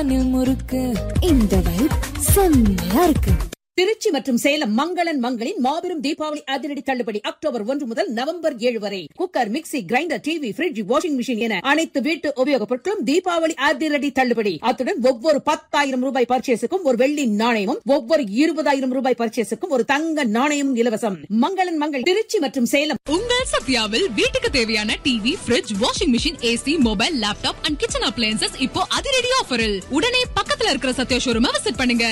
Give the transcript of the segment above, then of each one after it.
அணில் முறுக்கு இந்த வைப் செம்மையா இருக்கு திருச்சி மற்றும் சேலம் மங்களன் மங்களின் மாபெரும் தீபாவளி அதிரடி தள்ளுபடி அக்டோபர் ஒன்று முதல் நவம்பர் ஏழு வரை cooker mixie grinder TV fridge washing machine என அனைத்து வீட்டு உபயோகப் பொருட்களும் தீபாவளி அதிரடி தள்ளுபடி அத்துடன் ஒவ்வொரு பத்தாயிரம் ரூபாய் பர்ச்சேஸுக்கும் ஒரு வெள்ளி நாணயமும் ஒவ்வொரு இருபதாயிரம் ரூபாய் பர்ச்சேஸுக்கும் ஒரு தங்க நாணயமும் இலவசம் மங்களன் மங்கள் திருச்சி மற்றும் சேலம் உங்கள் சத்யாவில் வீட்டுக்கு தேவையான TV fridge washing machine AC mobile laptop and kitchen appliances இப்போ அதிரடி ஆஃபரில் உடனே பக்கத்துல இருக்கிற சத்யா ஷோரூமை விசிட் பண்ணுங்க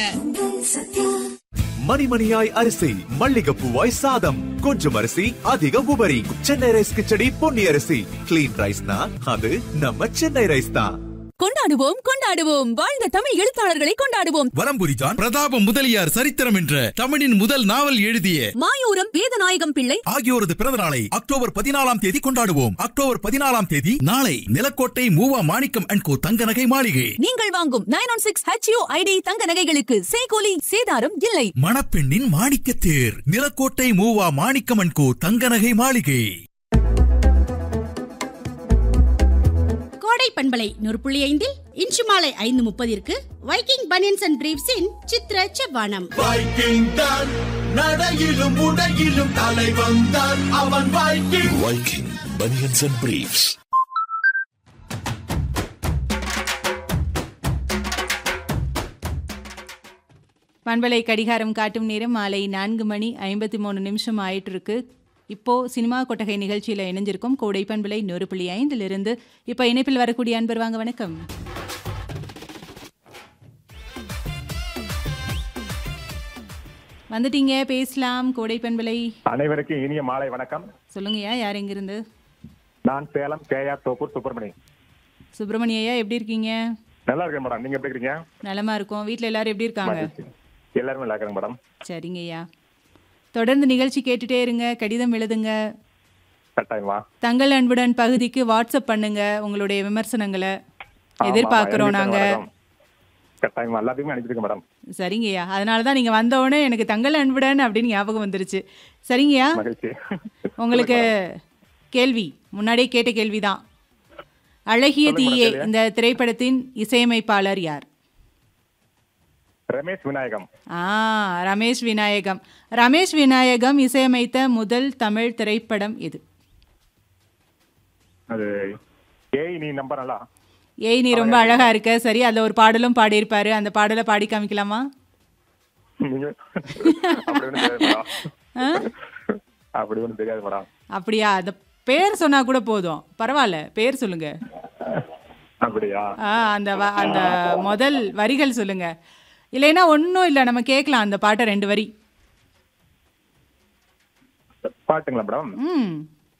மணிமணியாய் அரிசி மல்லிகைப்பூவாய் சாதம் கொஞ்சம் அரிசி அதிக உபரி சென்னை ரைஸ் கிச்சடி பொன்னி அரிசி கிளீன் ரைஸ்னா அது நம்ம சென்னை ரைஸ் தான் கொண்டாடுவோம் கொண்டாடுவோம் வாழ்ந்த தமிழ் எழுத்தாளர்களை கொண்டாடுவோம் வலம்புரிதான் பிரதாப முதலியார் சரித்திரம் என்ற தமிழின் முதல் நாவல் எழுதிய மாயூரம் வேதநாயகம் பிள்ளை ஆகியோரது பிறந்த நாளை அக்டோபர் பதினாலாம் தேதி கொண்டாடுவோம் அக்டோபர் பதினாலாம் தேதி நாளை நிலக்கோட்டை மூவா மாணிக்கம் அண்ட் கோ தங்க நகை மாளிகை நீங்கள் வாங்கும் nine one six H U I D தங்க நகைகளுக்கு சேகோலி சேதாரம் இல்லை மணப்பெண்ணின் மாணிக்க தேர் நிலக்கோட்டை மூவா மாணிக்கம் அண்ட் கோ தங்க நகை மாளிகை கோடை பண்பலை நூறு புள்ளி ஐந்தில் இன்று மாலை ஐந்து முப்பதிற்கு வைக்கிங் பனியன்ஸ் அண்ட் பிரீவ்ஸின் சித்ர செவ்வானம் வைக்கிங் தான் நடையிலும் உடையிலும் தலை வந்தான் அவன் Viking Viking banians and briefs பண்பலை கடிகாரம் காட்டும் நேரம் மாலை நான்கு மணி ஐம்பத்தி மூணு நிமிஷம் ஆயிட்டு இருக்கு இப்போ சினிமா கொட்டகை நிகழ்ச்சியில் இணைஞ்சிருக்கும் கோடை பண்பலை நூறு புள்ளி ஐந்திலிருந்து இப்போ இணைப்பில் வரக்கூடிய அன்பர் வாங்க வணக்கம் வந்துட்டீங்க பேசலாம் கோடை பண்பலை அனைவருக்கும் இனிய மாலை வணக்கம் சொல்லுங்கய்யா யார் எங்கிருந்து நான் சேலம் கேஆர் தோப்பூர் சுப்பிரமணி சுப்பிரமணியா எப்படி இருக்கீங்க நல்லா இருக்கேன் மேடம் நீங்க எப்படி இருக்கீங்க நலமா இருக்கோம் வீட்டில் எல்லாரும் எப்படி இருக்காங்க மகிழ்ச்சி. எல்லாருமே நல்லா இருக்கிறேன் மேடம் சரிங்கய்யா தொடர்ந்து நிகழ்ச்சி கேட்டுட்டே இருங்க கடிதம் எழுதுங்க கட்டாயமா தங்கள் அன்புடன் பகுதிக்கு வாட்ஸ்அப் பண்ணுங்க உங்களுடைய விமர்சனங்களை ஆமா, எதிர்பார்க்கிறோம் ஆமா, நாங்க வணக்கம். கட்டாயமா எல்லாத்தையுமே அனுப்பிச்சிருக்கேன் மேடம் சரிங்கய்யா அதனால தான் நீங்க வந்த உடனே எனக்கு தங்கள் அன்புடன் அப்படின்னு ஞாபகம் வந்துருச்சு சரிங்கய்யா மகிழ்ச்சி உங்களுக்கு கேள்வி முன்னாடியே கேட்ட கேள்விதான் அழகிய சொல்லுங்க தீயே கேள்வி. இந்த திரைப்படத்தின் இசையமைப்பாளர் யார் ரமேஷ் விநாயகம் ஆ ரமேஷ் விநாயகம் ரமேஷ் விநாயகம் இசையமைத்த முதல் தமிழ் திரைப்படம் எது அது ஏய் நீ நம்பரலா ஏய் நீ ரொம்ப அழகா இருக்க சரி அதுல ஒரு பாடலும் பாடியிருப்பாரு அந்த பாடலை பாடி காமிக்கலாமா நீங்க அப்படி ஒன்றும் தெரியாது மேடம் ஆ? அப்படி ஒன்றும் தெரியாது மேடம் அப்படியா அந்த பேர் சொன்னா கூட போதும் பரவாயில்ல பேர் சொல்லுங்க அப்படியா ஆ அந்த வ- அந்த முதல் வரிகள் சொல்லுங்க இல்லைன்னா ஒன்றும் இல்லை நம்ம கேட்கலாம் அந்த பாட்டை ரெண்டு வரி பாட்டுங்களா மேடம் ம்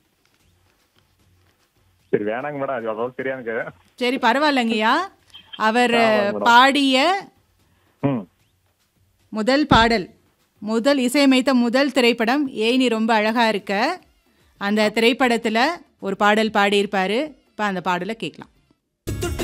சரி வேணாங்க மேடம் அது அவ்வளவு தெரியாது எனக்கு சரி பரவாயில்லைங்கய்யா அவர் ஆமாங்க மேடம். பாடிய ம் முதல் பாடல் முதல் இசையமைத்த முதல் திரைப்படம் ஏய் நீ ரொம்ப அழகா இருக்க அந்த திரைப்படத்தில் ஒரு பாடல் பாடியிருப்பாரு இப்போ அந்த பாடலை கேட்கலாம்